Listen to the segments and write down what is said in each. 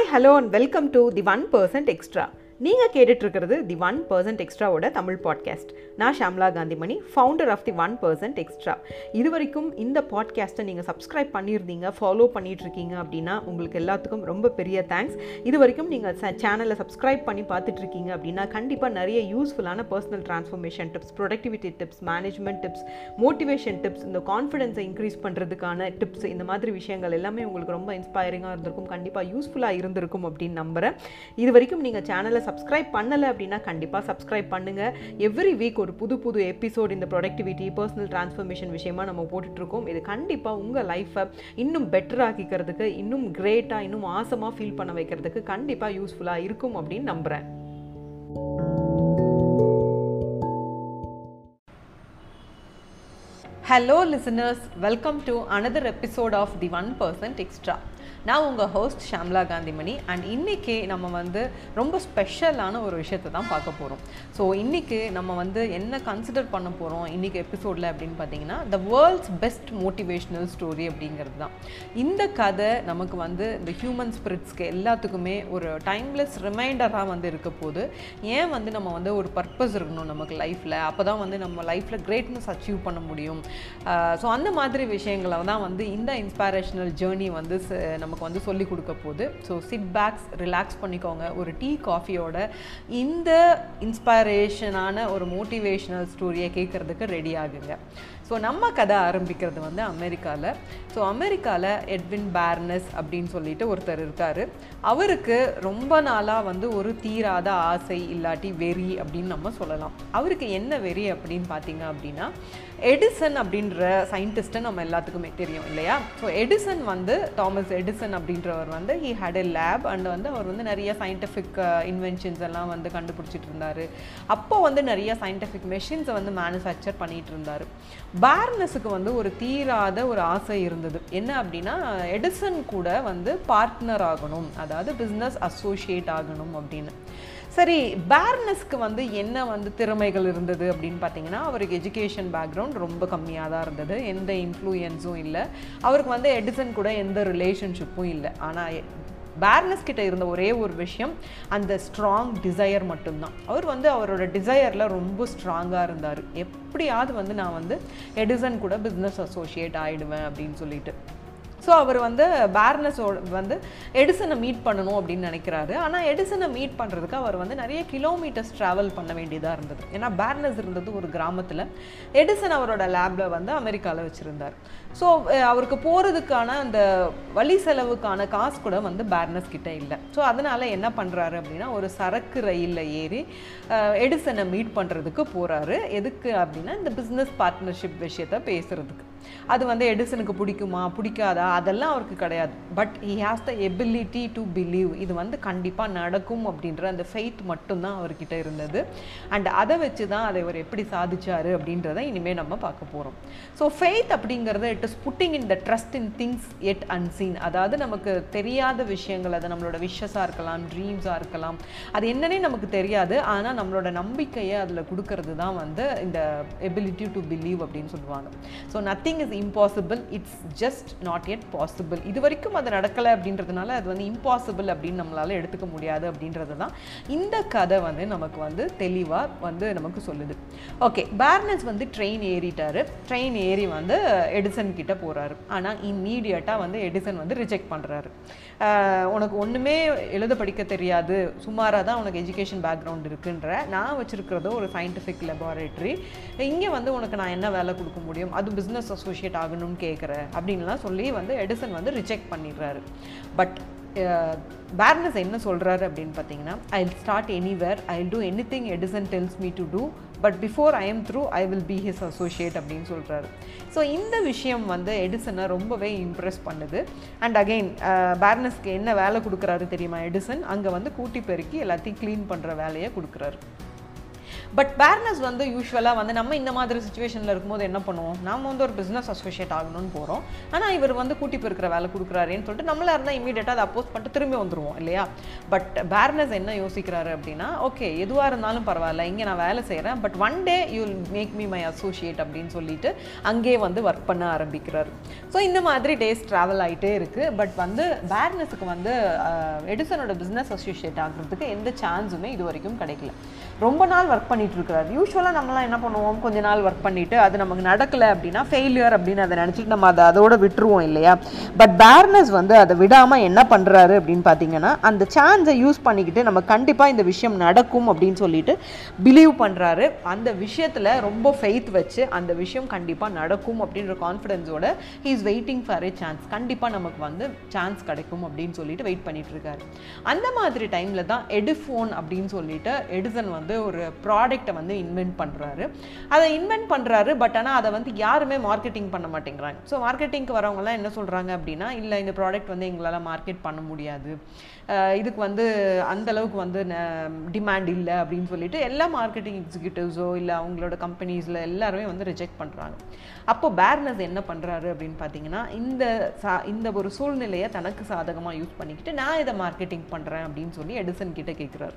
hi hello and welcome to the one percent extra நீங்கள் கேட்டுட்ருக்கிறது the one percent எக்ஸ்ட்ராவோட Tamil podcast நான் Shamla Kanthimani founder of the one percent extra இது வரைக்கும் இந்த பாட்காஸ்ட்டை நீங்கள் சப்ஸ்கிரைப் பண்ணியிருந்தீங்க ஃபாலோ பண்ணிகிட்ருக்கீங்க அப்படின்னா உங்களுக்கு எல்லாத்துக்கும் ரொம்ப பெரிய தேங்க்ஸ் இது வரைக்கும் நீங்கள் சேனலை சப்ஸ்கிரைப் பண்ணி பார்த்துட்ருக்கீங்க அப்படின்னா கண்டிப்பாக நிறைய யூஸ்ஃபுல்லான personal transformation tips productivity tips management tips motivation tips இந்த கான்ஃபிடென்ஸை இன்க்ரீஸ் பண்ணுறதுக்கான டிப்ஸ் இந்த மாதிரி விஷயங்கள் எல்லாமே உங்களுக்கு ரொம்ப இன்ஸ்பைரிங்காக இருந்திருக்கும் கண்டிப்பாக யூஸ்ஃபுல்லாக இருந்திருக்கும் அப்படின்னு நம்புகிறேன் இது வரைக்கும் நீங்கள் சேனலை சப்ஸ்கிரைப் பண்ணலை அப்படின்னா கண்டிப்பாக சப்ஸ்கிரைப் பண்ணுங்கள் எவ்ரி வீக் ஒரு புது புது எபிசோட் இந்த ப்ரொடக்டிவிட்டி பர்சனல் ட்ரான்ஸ்ஃபர்மேஷன் விஷயமா நம்ம போட்டுட்ருக்கோம் இது கண்டிப்பாக உங்கள் லைஃப்பை இன்னும் பெட்டர் ஆக்கிக்கிறதுக்கு இன்னும் கிரேட்டாக இன்னும் ஆசமாக ஃபீல் பண்ண வைக்கிறதுக்கு கண்டிப்பாக யூஸ்ஃபுல்லாக இருக்கும் அப்படின்னு நம்புகிறேன் hello listeners welcome to another episode of the one percent extra நான் உங்கள் ஹோஸ்ட் ஷாம்லா காந்திமணி அண்ட் இன்றைக்கி நம்ம வந்து ரொம்ப ஸ்பெஷலான ஒரு விஷயத்தை தான் பார்க்க போகிறோம் ஸோ இன்றைக்கி நம்ம வந்து என்ன கன்சிடர் பண்ண போகிறோம் இன்றைக்கி எபிசோடில் அப்படின்னு பார்த்தீங்கன்னா the world's best motivational story அப்படிங்கிறது தான் இந்த கதை நமக்கு வந்து இந்த ஹியூமன் ஸ்பிரிட்ஸ்க்கு எல்லாத்துக்குமே ஒரு டைம்லெஸ் ரிமைண்டராக வந்து இருக்க போது ஏன் வந்து நம்ம வந்து ஒரு பர்பஸ் இருக்கணும் நமக்கு லைஃப்பில் அப்போ தான் வந்து நம்ம லைஃப்பில் கிரேட்னஸ் அச்சீவ் பண்ண முடியும் ஸோ அந்த மாதிரி விஷயங்களை தான் வந்து இந்த இன்ஸ்பைரேஷனல் ஜேர்னி வந்து நமக்கு வந்து சொல்லி கொடுக்க போகுது ஸோ சிட் பேக்ஸ் ரிலாக்ஸ் பண்ணிக்கோங்க ஒரு டீ காஃபியோட இந்த இன்ஸ்பைரேஷனான ஒரு மோட்டிவேஷ்னல் ஸ்டோரியை கேட்குறதுக்கு ரெடி ஆகுங்க ஸோ நம்ம கதை ஆரம்பிக்கிறது வந்து அமெரிக்காவில் ஸோ அமெரிக்காவில் எட்வின் பேர்னஸ் அப்படின்னு சொல்லிட்டு ஒருத்தர் இருக்கார் அவருக்கு ரொம்ப நாளாக வந்து ஒரு தீராத ஆசை இல்லாட்டி வெறி அப்படின்னு நம்ம சொல்லலாம் அவருக்கு என்ன வெறி அப்படின்னு பார்த்தீங்க அப்படின்னா எடிசன் அப்படின்ற சயின்டிஸ்ட்டை நம்ம எல்லாத்துக்குமே தெரியும் இல்லையா ஸோ எடிசன் வந்து தாமஸ் எடிசன் அப்படின்றவர் வந்து he had a lab and வந்து அவர் வந்து நிறைய சயின்டிஃபிக் இன்வென்ஷன்ஸ் எல்லாம் வந்து கண்டுபிடிச்சிட்டு இருந்தார் அப்போ வந்து நிறைய சயின்டிஃபிக் மெஷின்ஸை வந்து மேனுஃபேக்சர் பண்ணிகிட்டு இருந்தார் பேர்னஸுக்கு வந்து ஒரு தீராத ஒரு ஆசை இருந்தது என்ன அப்படின்னா எடிசன் கூட வந்து பார்ட்னர் ஆகணும் அதாவது பிஸ்னஸ் அசோசியேட் ஆகணும் அப்படின்னு சரி பேர்னஸ்க்கு வந்து என்ன வந்து திறமைகள் இருந்தது அப்படின்னு பார்த்தீங்கன்னா அவருக்கு எஜுகேஷன் பேக்ரவுண்ட் ரொம்ப கம்மியாக தான் இருந்தது எந்த இன்ஃப்ளூயன்ஸும் இல்லை அவருக்கு வந்து எடிசன் கூட எந்த ரிலேஷன்ஷிப்பும் இல்லை ஆனால் பேர்னஸ் கிட்ட இருந்த ஒரே ஒரு விஷயம் அந்த ஸ்ட்ராங் டிசையர் மட்டும்தான் அவர் வந்து அவரோட டிசையரில் ரொம்ப ஸ்ட்ராங்காக இருந்தார் எப்படியாவது வந்து நான் வந்து எடிசன் கூட பிஸ்னஸ் அசோசியேட் ஆகிடுவேன் அப்படின்னு சொல்லிட்டு ஸோ அவர் வந்து பேர்னஸோட வந்து எடிசனை மீட் பண்ணணும் அப்படின்னு நினைக்கிறாரு ஆனால் எடிசனை மீட் பண்ணுறதுக்கு அவர் வந்து நிறைய கிலோமீட்டர்ஸ் ட்ராவல் பண்ண வேண்டியதாக இருந்தது ஏன்னா பேர்னஸ் இருந்தது ஒரு கிராமத்தில் எடிசன் அவரோட லேபில் வந்து அமெரிக்காவில் வச்சுருந்தார் ஸோ அவருக்கு போகிறதுக்கான அந்த வழி செலவுக்கான காசு கூட வந்து பேர்னஸ் கிட்டே இல்லை ஸோ அதனால் என்ன பண்ணுறாரு அப்படின்னா ஒரு சரக்கு ரயிலில் ஏறி எடிசனை மீட் பண்ணுறதுக்கு போகிறாரு எதுக்கு அப்படின்னா இந்த பிஸ்னஸ் பார்ட்னர்ஷிப் விஷயத்த பேசுகிறதுக்கு அது வந்து எடிசனுக்கு பிடிக்குமா பிடிக்காதா அதெல்லாம் அவருக்கு கிடையாது but he has the ability to believe இது வந்து கண்டிப்பாக நடக்கும் அப்படின்ற அந்த ஃபெய்த் மட்டும்தான் அவர்கிட்ட இருந்தது அண்ட் அதை வச்சு தான் அதை அவர் எப்படி சாதிச்சார் அப்படின்றத இனிமேல் நம்ம பார்க்க போகிறோம் ஸோ ஃபெய்த் அப்படிங்கிறது it is putting in the trust in things yet unseen அதாவது நமக்கு தெரியாத விஷயங்கள் அது நம்மளோட விஷஸாக இருக்கலாம் ட்ரீம்ஸாக இருக்கலாம் அது என்னன்னே நமக்கு தெரியாது ஆனால் நம்மளோட நம்பிக்கையை அதில் கொடுக்கறது தான் வந்து இந்த எபிலிட்டி டு பிலீவ் அப்படின்னு சொல்லுவாங்க so nothing is impossible it's just not yet possible இது வரைக்கும் அது நடக்கலை அப்படின்றதுனால அது வந்து இம்பாசிபிள் அப்படின்னு நம்மளால் எடுத்துக்க முடியாது அப்படின்றது தான் இந்த கதை வந்து நமக்கு வந்து தெளிவாக வந்து நமக்கு சொல்லுது ஓகே பேர்னஸ் வந்து ட்ரெயின் ஏறிட்டார் ட்ரெயின் ஏறி வந்து எடிசன் கிட்ட போகிறாரு ஆனால் இம்மீடியட்டாக வந்து எடிசன் வந்து ரிஜெக்ட் பண்ணுறாரு உனக்கு ஒன்றுமே எழுத படிக்க தெரியாது சுமாராக தான் உனக்கு எஜுகேஷன் பேக்ரவுண்ட் இருக்குன்ற நான் வச்சுருக்கிறதோ ஒரு சயின்டிஃபிக் லெபார்ட்ரி இங்கே வந்து உனக்கு நான் என்ன வேலை கொடுக்க முடியும் அது பிஸ்னஸ் அசோசியேட் ஆகணும்னு கேட்குற அப்படின்லாம் சொல்லி வந்து எடிசன் வந்து ரிஜெக்ட் பண்ணிடுறாரு பட் பேர்னஸ் என்ன சொல்கிறாரு அப்படின்னு பார்த்தீங்கன்னா I start anywhere I do any thing Edison tells me to do but before I am through I will be his associate அப்படின்னு சொல்கிறாரு ஸோ இந்த விஷயம் வந்து எடிசனை ரொம்பவே இம்ப்ரெஸ் பண்ணுது அண்ட் அகெயின் பேர்னஸ்க்கு என்ன வேலை கொடுக்குறாரு தெரியுமா எடிசன் அங்கே வந்து கூட்டி பெருக்கி எல்லாத்தையும் க்ளீன் பண்ணுற வேலையை கொடுக்குறாரு பட் பேர்னஸ் வந்து யூஸ்வலாக வந்து நம்ம இந்த மாதிரி சுச்சுவேஷனில் இருக்கும்போது என்ன பண்ணுவோம் நம்ம வந்து ஒரு பிஸ்னஸ் அசோசியேட் ஆகணும்னு போகிறோம் ஆனால் இவர் வந்து கூட்டி போயிருக்கிற வேலை கொடுக்குறாருன்னு சொல்லிட்டு நம்மளா இருந்தால் இமீடியட்டாக அதை அப்போஸ் பண்ணிட்டு திரும்பி வந்துருவோம் இல்லையா பட் பேர்னஸ் என்ன யோசிக்கிறாரு அப்படின்னா ஓகே எதுவாக இருந்தாலும் பரவாயில்ல இங்கே நான் வேலை செய்கிறேன் but one day you make me my associate அப்படின்னு சொல்லிட்டு அங்கே வந்து ஒர்க் பண்ண ஆரம்பிக்கிறாரு ஸோ இந்த மாதிரி டேஸ் ட்ராவல் ஆகிட்டே இருக்குது பட் வந்து பேர்னஸுக்கு வந்து எடிசனோட பிஸ்னஸ் அசோசியேட் ஆகிறதுக்கு எந்த சான்ஸுமே இது வரைக்கும் கிடைக்கல ரொம்ப நாள் ஒர்க் பண்ணிட்டு இருக்கிறாரு யூஸ்வலாக நம்மலாம் என்ன பண்ணுவோம் கொஞ்ச நாள் ஒர்க் பண்ணிட்டு அது நமக்கு நடக்கலை அப்படின்னா ஃபெயிலியர் அப்படின்னு அதை நினச்சிட்டு நம்ம அதை அதோட விட்டுருவோம் இல்லையா பட் பேர்னஸ் வந்து அதை விடாமல் என்ன பண்ணுறாரு அப்படின்னு பார்த்தீங்கன்னா அந்த சான்ஸை யூஸ் பண்ணிக்கிட்டு நம்ம கண்டிப்பாக இந்த விஷயம் நடக்கும் அப்படின்னு சொல்லிட்டு பிலீவ் பண்ணுறாரு அந்த விஷயத்தில் ரொம்ப ஃபெய்த் வச்சு அந்த விஷயம் கண்டிப்பாக நடக்கும் அப்படின்ற கான்ஃபிடென்ஸோட he is waiting for a chance கண்டிப்பாக நமக்கு வந்து சான்ஸ் கிடைக்கும் அப்படின்னு சொல்லிட்டு வெயிட் பண்ணிட்டு இருக்காரு அந்த மாதிரி டைமில் தான் எடுஃபோன் அப்படின்னு சொல்லிட்டு எடிசன் வந்து ஒரு ப்ராடக்ட்டை வந்து இன்வென்ட் பண்ணுறாரு அதை இன்வென்ட் பண்ணுறாரு பட் ஆனால் அதை வந்து யாருமே மார்க்கெட்டிங் பண்ண மாட்டேங்கிறாங்க ஸோ மார்க்கெட்டிங்க்கு வரவங்கலாம் என்ன சொல்கிறாங்க அப்படின்னா இல்லை இந்த ப்ராடக்ட் வந்து எங்களால் மார்க்கெட் பண்ண முடியாது அஹ் இதுக்கு வந்து அந்த அளவுக்கு வந்து டிமாண்ட் இல்லை அப்படின்னு சொல்லிட்டு எல்லா மார்க்கெட்டிங் எக்ஸிக்யூட்டிவ்ஸோ இல்லை அவங்களோட கம்பெனிஸில் எல்லாருமே வந்து ரிஜெக்ட் பண்ணுறாங்க அப்போ பேர்னஸ் என்ன பண்ணுறாரு அப்படின்னு பார்த்தீங்கன்னா இந்த சா இந்த ஒரு சூழ்நிலையை தனக்கு சாதகமாக யூஸ் பண்ணிக்கிட்டு நான் இதை மார்க்கெட்டிங் பண்ணுறேன் அப்படின்னு சொல்லி எடிசன் கிட்ட கேட்குறாரு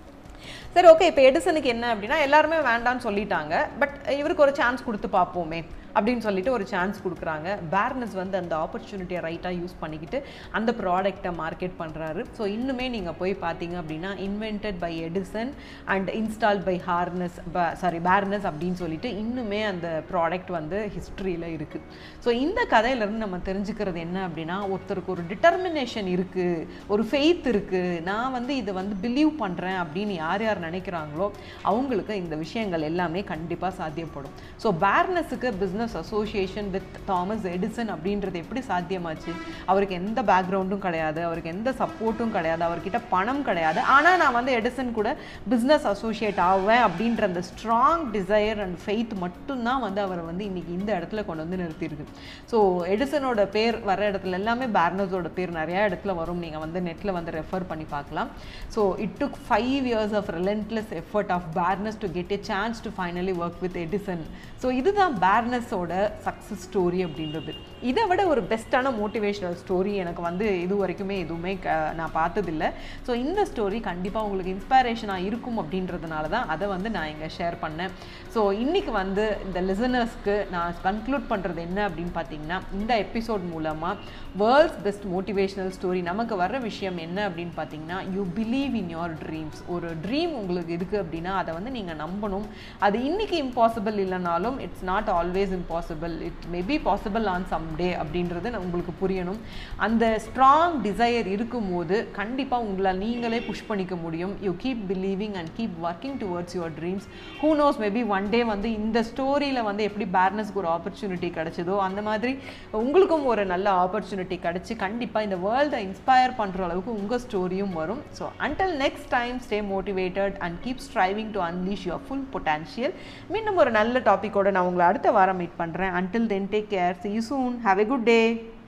சரி ஓகே இப்போ எடிசனுக்கு என்ன அப்படின்னா எல்லாருமே வேண்டான்னு சொல்லிட்டாங்க பட் இவருக்கு ஒரு சான்ஸ் கொடுத்து பார்ப்போமே அப்படின்னு சொல்லிட்டு ஒரு சான்ஸ் கொடுக்குறாங்க பேர்னஸ் வந்து அந்த ஆப்பர்ச்சுனிட்டியை ரைட்டாக யூஸ் பண்ணிக்கிட்டு அந்த ப்ராடக்டை மார்க்கெட் பண்ணுறாரு ஸோ இன்னுமே நீங்கள் போய் பார்த்தீங்க அப்படின்னா invented by Edison and install by Harness sorry Barnes அப்படின்னு சொல்லிட்டு இன்னுமே அந்த ப்ராடக்ட் வந்து ஹிஸ்ட்ரியில் இருக்குது ஸோ இந்த கதையிலேருந்து நம்ம தெரிஞ்சுக்கிறது என்ன அப்படின்னா ஒருத்தருக்கு ஒரு டிட்டர்மினேஷன் இருக்குது ஒரு ஃபெய்த் இருக்குது நான் வந்து இதை வந்து பிலீவ் பண்ணுறேன் அப்படின்னு யார் யார் நினைக்கிறாங்களோ அவங்களுக்கு இந்த விஷயங்கள் எல்லாமே கண்டிப்பாக சாத்தியப்படும் ஸோ பேர்னஸுக்கு business association with Thomas Edison அப்படின்றது எப்படி சாத்தியமாச்சு அவருக்கு எந்த பேக்ரவுண்டும் கிடையாது அவருக்கு எந்த சப்போர்ட்டும் கிடையாது அவர்கிட்ட பணம் கிடையாது ஆனால் நான் வந்து எடிசன் கூட பிஸ்னஸ் அசோசியேட் ஆவேன் அப்படின்ற அந்த ஸ்ட்ராங் டிசையர் அண்ட் ஃபெய்த் மட்டும்தான் வந்து அவரை வந்து இன்னைக்கு இந்த இடத்துல கொண்டு வந்து நிறுத்தியிருக்கு ஸோ எடிசனோட பேர் வர இடத்துல எல்லாமே பேர்னஸோட பேர் நிறையா இடத்துல வரும் நீங்கள் வந்து நெட்டில் வந்து ரெஃபர் பண்ணி பார்க்கலாம் so it took five years of relentless effort of Barnes to get a chance to finally work with Edison so இதுதான் பேர்னஸோட சக்ஸஸ் ஸ்டோரி அப்படின்றது இதை விட ஒரு பெஸ்ட்டான மோட்டிவேஷனல் ஸ்டோரி எனக்கு வந்து இது வரைக்குமே எதுவுமே க நான் பார்த்ததில்ல ஸோ இந்த ஸ்டோரி கண்டிப்பாக உங்களுக்கு இன்ஸ்பைரேஷனாக இருக்கும் அப்படின்றதுனால தான் அதை வந்து நான் இங்கே ஷேர் பண்ணேன் ஸோ இன்றைக்கி வந்து இந்த லிசனர்ஸ்க்கு நான் கன்க்ளூட் பண்ணுறது என்ன அப்படின்னு பார்த்தீங்கன்னா இந்த எபிசோட் மூலமாக வேர்ல்ட்ஸ் பெஸ்ட் மோட்டிவேஷனல் ஸ்டோரி நமக்கு வர்ற விஷயம் என்ன அப்படின்னு பார்த்தீங்கன்னா you believe in your dreams ஒரு ட்ரீம் உங்களுக்கு இருக்குது அப்படின்னா அதை வந்து நீங்கள் நம்பணும் அது இன்னைக்கு இம்பாசிபிள் இல்லைனாலும் it's not always impossible it may be possible on some day அப்படின்றது நான் உங்களுக்கு புரியணும் அந்த ஸ்ட்ராங் டிசையர் இருக்கும்போது கண்டிப்பாக உங்களால் நீங்களே புஷ் பண்ணிக்க முடியும் you keep believing and keep working towards your dreams who knows maybe one day வந்து இந்த ஸ்டோரியில் வந்து எப்படி பேர்னஸ்க்கு ஒரு ஆப்பர்ச்சுனிட்டி கிடைச்சதோ அந்த மாதிரி உங்களுக்கும் ஒரு நல்ல ஆப்பர்ச்சுனிட்டி கிடைச்சி கண்டிப்பாக இந்த வேர்ல்டை இன்ஸ்பயர் பண்ணுற அளவுக்கு உங்கள் ஸ்டோரியும் வரும் so until next time stay motivated and keep striving to unleash your full potential மீண்டும் ஒரு நல்ல டாப்பிக்கோட நான் உங்களை அடுத்த வாரம் மீட் பண்ணுறேன் until then take care see you soon have a good day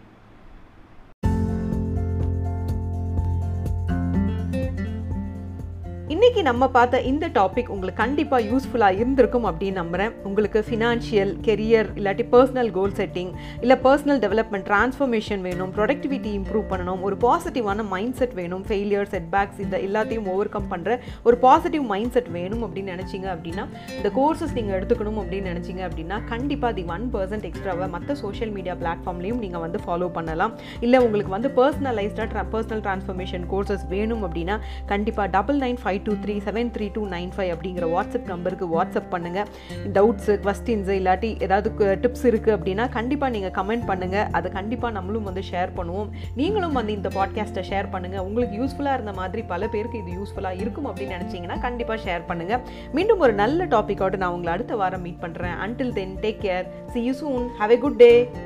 இன்னைக்கு நம்ம பார்த்த இந்த டாபிக் உங்களுக்கு கண்டிப்பாக யூஸ்ஃபுல்லாக இருந்திருக்கும் அப்படின்னு நம்புகிறேன் உங்களுக்கு ஃபினான்ஷியல் கெரியர் இல்லாட்டி பர்சனல் கோல் செட்டிங் இல்லை பர்சனல் டெவலப்மெண்ட் ட்ரான்ஸ்ஃபர்மேஷன் வேணும் ப்ரொடக்டிவிட்டி இம்ப்ரூவ் பண்ணணும் ஒரு பாசிட்டிவான மைண்ட் செட் வேணும் ஃபெயிலியர் செட்பேக்ஸ் இந்த எல்லாத்தையும் ஓவர் கம் பண்ணுற ஒரு பாசிட்டிவ் மைண்ட் செட் வேணும் அப்படின்னு நினச்சிங்க அப்படின்னா இந்த கோர்சஸ் நீங்கள் எடுத்துக்கணும் அப்படின்னு நினச்சிங்க அப்படின்னா கண்டிப்பாக தி ஒன் பர்சன்ட் எக்ஸ்ட்ராவை மற்ற சோஷியல் மீடியா பிளாட்ஃபார்ம்லையும் நீங்கள் வந்து ஃபாலோ பண்ணலாம் இல்லை உங்களுக்கு வந்து பர்சனலைஸ்டாக பர்சனல் ட்ரான்ஸ்ஃபர்மேஷன் கோர்சஸ் வேணும் அப்படின்னா கண்டிப்பாக double nine five two three seven three two nine five அப்படிங்கிற வாட்ஸ்அப் நம்பருக்கு வாட்ஸ்அப் பண்ணுங்கள் டவுட்ஸு கொஸ்டின்ஸு இல்லாட்டி ஏதாவது டிப்ஸ் இருக்குது அப்படின்னா கண்டிப்பாக நீங்கள் கமெண்ட் பண்ணுங்கள் அதை கண்டிப்பாக நம்மளும் வந்து ஷேர் பண்ணுவோம் நீங்களும் வந்து இந்த பாட்காஸ்ட்டை ஷேர் பண்ணுங்கள் உங்களுக்கு யூஸ்ஃபுல்லாக இருந்த மாதிரி பல பேருக்கு இது யூஸ்ஃபுல்லாக இருக்கும் அப்படின்னு நினச்சிங்கன்னா கண்டிப்பாக ஷேர் பண்ணுங்கள் மீண்டும் ஒரு நல்ல டாப்பிக்கோடு நான் உங்களை அடுத்த வாரம் மீட் பண்ணுறேன் until then take care see you soon have a good day